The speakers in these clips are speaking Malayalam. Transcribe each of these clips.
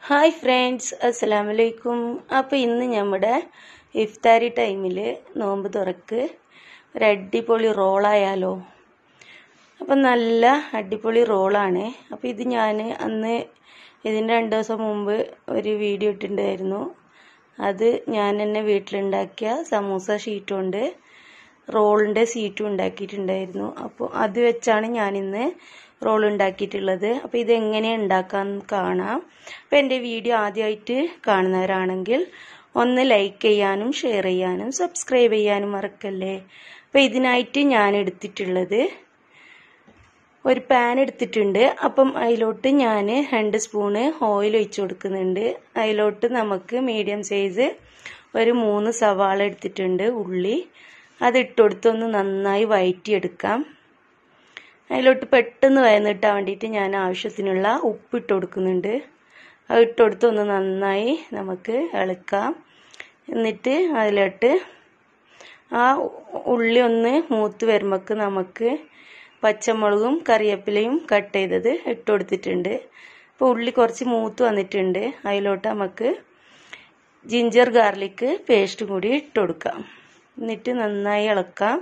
ഹായ് ഫ്രണ്ട്സ് അസ്സലാം വലൈക്കും അപ്പോൾ ഇന്ന് നമ്മുടെ ഇഫ്താരി ടൈമിൽ നോമ്പ് തുറക്ക് ഒരു അടിപൊളി റോളായാലോ അപ്പം നല്ല അടിപൊളി റോളാണ് അപ്പോൾ ഇത് ഞാൻ അന്ന് ഇതിൻ്റെ രണ്ട് ദിവസം മുമ്പ് ഒരു വീഡിയോ ഇട്ടിട്ടുണ്ടായിരുന്നു അത് ഞാൻ തന്നെ വീട്ടിലുണ്ടാക്കിയ സമൂസ ഷീറ്റ് കൊണ്ട് റോളിൻ്റെ സീറ്റും ഉണ്ടാക്കിയിട്ടുണ്ടായിരുന്നു അപ്പോൾ അത് വെച്ചാണ് ഞാനിന്ന് റോൾ ഉണ്ടാക്കിയിട്ടുള്ളത് അപ്പോൾ ഇതെങ്ങനെ ഉണ്ടാക്കാൻ കാണാം അപ്പോൾ എൻ്റെ വീഡിയോ ആദ്യമായിട്ട് കാണുന്നവരാണെങ്കിൽ ഒന്ന് ലൈക്ക് ചെയ്യാനും ഷെയർ ചെയ്യാനും സബ്സ്ക്രൈബ് ചെയ്യാനും മറക്കല്ലേ അപ്പോൾ ഇതിനായിട്ട് ഞാൻ എടുത്തിട്ടുള്ളത് ഒരു പാൻ എടുത്തിട്ടുണ്ട് അപ്പം അതിലോട്ട് ഞാൻ രണ്ട് സ്പൂണ് ഓയിൽ ഒഴിച്ച് കൊടുക്കുന്നുണ്ട് അതിലോട്ട് നമുക്ക് മീഡിയം സൈസ് ഒരു മൂന്ന് സവാള എടുത്തിട്ടുണ്ട് ഉള്ളി അത് ഇട്ടുകൊടുത്തൊന്ന് നന്നായി വഴറ്റിയെടുക്കാം അതിലോട്ട് പെട്ടെന്ന് വയന്നിട്ടാൻ വേണ്ടിയിട്ട് ഞാൻ ആവശ്യത്തിനുള്ള ഉപ്പ് ഇട്ട് കൊടുക്കുന്നുണ്ട് അത് ഇട്ടുകൊടുത്ത് ഒന്ന് നന്നായി നമുക്ക് ഇളക്കാം എന്നിട്ട് അതിലോട്ട് ആ ഉള്ളി ഒന്ന് മൂത്ത് വരുമ്പോൾക്ക് നമുക്ക് പച്ചമുളകും കറിവേപ്പിലയും കട്ട് ചെയ്തത് ഇട്ട് കൊടുത്തിട്ടുണ്ട് അപ്പോൾ ഉള്ളി കുറച്ച് മൂത്ത് വന്നിട്ടുണ്ട് അതിലോട്ട് നമുക്ക് ജിഞ്ചർ ഗാർലിക്ക് പേസ്റ്റും കൂടി ഇട്ട് കൊടുക്കാം എന്നിട്ട് നന്നായി ഇളക്കാം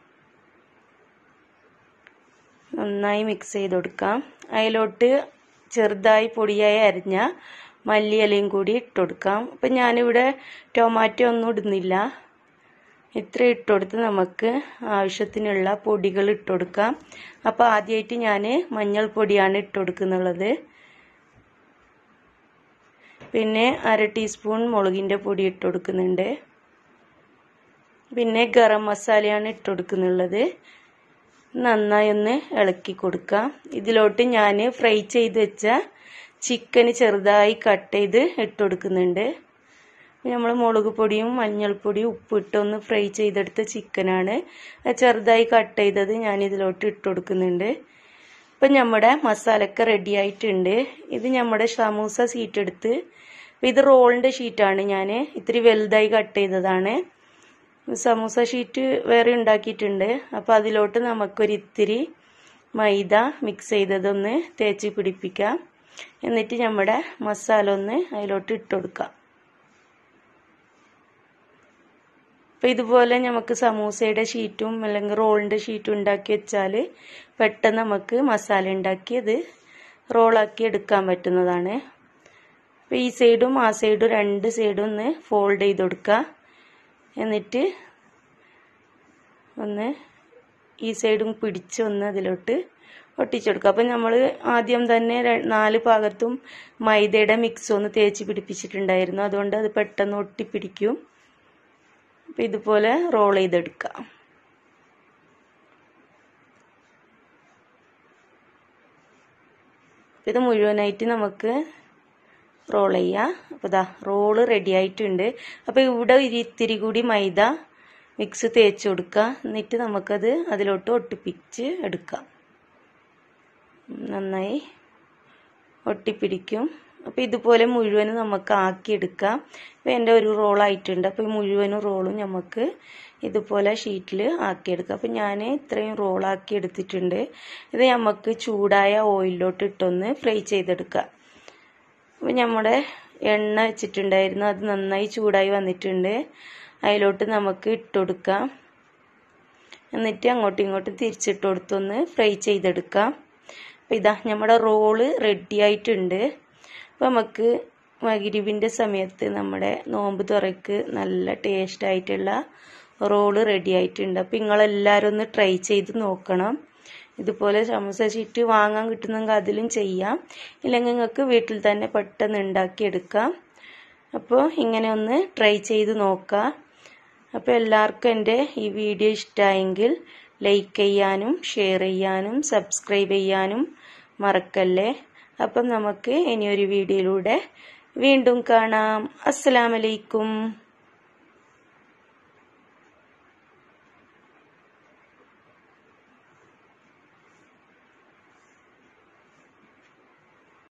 നന്നായി മിക്സ് ചെയ്ത് കൊടുക്കാം അതിലോട്ട് ചെറുതായി പൊടിയായി അരിഞ്ഞ മല്ലിയിലയും കൂടി ഇട്ട് കൊടുക്കാം അപ്പം ഞാനിവിടെ ടൊമാറ്റോ ഒന്നും ഇടുന്നില്ല ഇത്ര ഇട്ട് കൊടുത്ത് നമുക്ക് ആവശ്യത്തിനുള്ള പൊടികൾ ഇട്ട് കൊടുക്കാം അപ്പോൾ ആദ്യമായിട്ട് ഞാൻ മഞ്ഞൾപ്പൊടിയാണ് ഇട്ട് കൊടുക്കുന്നുള്ളത് പിന്നെ അര ടീസ്പൂൺ മുളകിൻ്റെ പൊടി ഇട്ട് കൊടുക്കുന്നുണ്ട് പിന്നെ ഗരം മസാലയാണ് ഇട്ട് കൊടുക്കുന്നുള്ളത് നന്നായി ഒന്ന് ഇളക്കി കൊടുക്കാം ഇതിലോട്ട് ഞാൻ ഫ്രൈ ചെയ്ത് വെച്ച ചിക്കൻ ചെറുതായി കട്ട് ചെയ്ത് ഇട്ട് കൊടുക്കുന്നുണ്ട് നമ്മൾ മുളക് പൊടിയും മഞ്ഞൾപ്പൊടിയും ഉപ്പിട്ട് ഒന്ന് ഫ്രൈ ചെയ്തെടുത്ത ചിക്കനാണ് ചെറുതായി കട്ട് ചെയ്തത് ഞാൻ ഇതിലോട്ട് ഇട്ട് കൊടുക്കുന്നുണ്ട് ഇപ്പം നമ്മുടെ മസാലയൊക്കെ റെഡി ആയിട്ടുണ്ട് ഇത് നമ്മുടെ സമൂസ സീറ്റ് എടുത്ത് ഇത് റോളിൻ്റെ ഷീറ്റാണ് ഞാൻ ഇത്തിരി വലുതായി കട്ട് ചെയ്തതാണ് സമൂസ ഷീറ്റ് വേറെ ഉണ്ടാക്കിയിട്ടുണ്ട് അപ്പോൾ അതിലോട്ട് നമുക്കൊരു ഇത്തിരി മൈദ മിക്സ് ചെയ്തതൊന്ന് തേച്ച് പിടിപ്പിക്കാം എന്നിട്ട് നമ്മുടെ മസാല ഒന്ന് അതിലോട്ട് ഇട്ട് കൊടുക്കാം അപ്പോൾ ഇതുപോലെ നമുക്ക് സമൂസയുടെ ഷീറ്റും അല്ലെങ്കിൽ റോളിൻ്റെ ഷീറ്റും ഉണ്ടാക്കി വെച്ചാൽ പെട്ടെന്ന് നമുക്ക് മസാല ഉണ്ടാക്കി അത് റോളാക്കി എടുക്കാൻ പറ്റുന്നതാണ് അപ്പോൾ ഈ സൈഡും ആ സൈഡും രണ്ട് സൈഡും ഒന്ന് ഫോൾഡ് ചെയ്ത് കൊടുക്കുക എന്നിട്ട് ഒന്ന് ഈ സൈഡും പിടിച്ച് ഒന്ന് അതിലോട്ട് ഒട്ടിച്ചെടുക്കുക അപ്പം നമ്മൾ ആദ്യം തന്നെ നാല് ഭാഗത്തും മൈദയുടെ മിക്സ് ഒന്ന് തേച്ച് പിടിപ്പിച്ചിട്ടുണ്ടായിരുന്നു അതുകൊണ്ട് അത് പെട്ടെന്ന് ഒട്ടിപ്പിടിക്കും അപ്പം ഇതുപോലെ റോൾ ചെയ്തെടുക്കാം ഇത് മുഴുവനായിട്ട് നമുക്ക് റോൾ ചെയ്യാം അപ്പോൾ ഇതാ റോള് റെഡി ആയിട്ടുണ്ട് അപ്പോൾ ഇവിടെ ഇത്തിരി കൂടി മൈദ മിക്സ് തേച്ച് കൊടുക്കുക എന്നിട്ട് നമുക്കത് അതിലോട്ട് ഒട്ടിപ്പിച്ച് എടുക്കാം നന്നായി ഒട്ടിപ്പിടിക്കും അപ്പോൾ ഇതുപോലെ മുഴുവനും നമുക്ക് ആക്കിയെടുക്കാം ഇപ്പോൾ എൻ്റെ ഒരു റോളായിട്ടുണ്ട് അപ്പോൾ മുഴുവനും റോളും നമുക്ക് ഇതുപോലെ ഷീറ്റിൽ ആക്കിയെടുക്കാം അപ്പോൾ ഞാൻ ഇത്രയും റോളാക്കി എടുത്തിട്ടുണ്ട് ഇത് നമുക്ക് ചൂടായ ഓയിലിലോട്ട് ഇട്ടൊന്ന് ഫ്രൈ ചെയ്തെടുക്കാം അപ്പോൾ നമ്മുടെ എണ്ണ വെച്ചിട്ടുണ്ടായിരുന്നു അത് നന്നായി ചൂടായി വന്നിട്ടുണ്ട് അതിലോട്ട് നമുക്ക് ഇട്ട് കൊടുക്കാം എന്നിട്ട് അങ്ങോട്ടും ഇങ്ങോട്ടും തിരിച്ചിട്ട് കൊടുത്തൊന്ന് ഫ്രൈ ചെയ്തെടുക്കാം അപ്പോൾ ഇതാ നമ്മുടെ റോള് റെഡി ആയിട്ടുണ്ട് അപ്പോൾ നമുക്ക് മകിരിബിൻ്റെ സമയത്ത് നമ്മുടെ നോമ്പ് തുറക്ക് നല്ല ടേസ്റ്റ് ആയിട്ടുള്ള റോള് റെഡി ആയിട്ടുണ്ട് അപ്പോൾ നിങ്ങളെല്ലാവരും ഒന്ന് ട്രൈ ചെയ്ത് നോക്കണം ഇതുപോലെ സമൂസ ഷീറ്റ് വാങ്ങാൻ കിട്ടുന്നെങ്കിൽ അതിലും ചെയ്യാം ഇല്ലെങ്കിൽ നിങ്ങൾക്ക് വീട്ടിൽ തന്നെ പെട്ടെന്ന് ഉണ്ടാക്കിയെടുക്കാം അപ്പോൾ ഇങ്ങനെ ഒന്ന് ട്രൈ ചെയ്ത് നോക്കാം അപ്പോൾ എല്ലാവർക്കും എൻ്റെ ഈ വീഡിയോ ഇഷ്ടമായെങ്കിൽ ലൈക്ക് ചെയ്യാനും ഷെയർ ചെയ്യാനും സബ്സ്ക്രൈബ് ചെയ്യാനും മറക്കല്ലേ അപ്പം നമുക്ക് ഇനിയൊരു വീഡിയോയിലൂടെ വീണ്ടും കാണാം അസ്സലാമലൈക്കും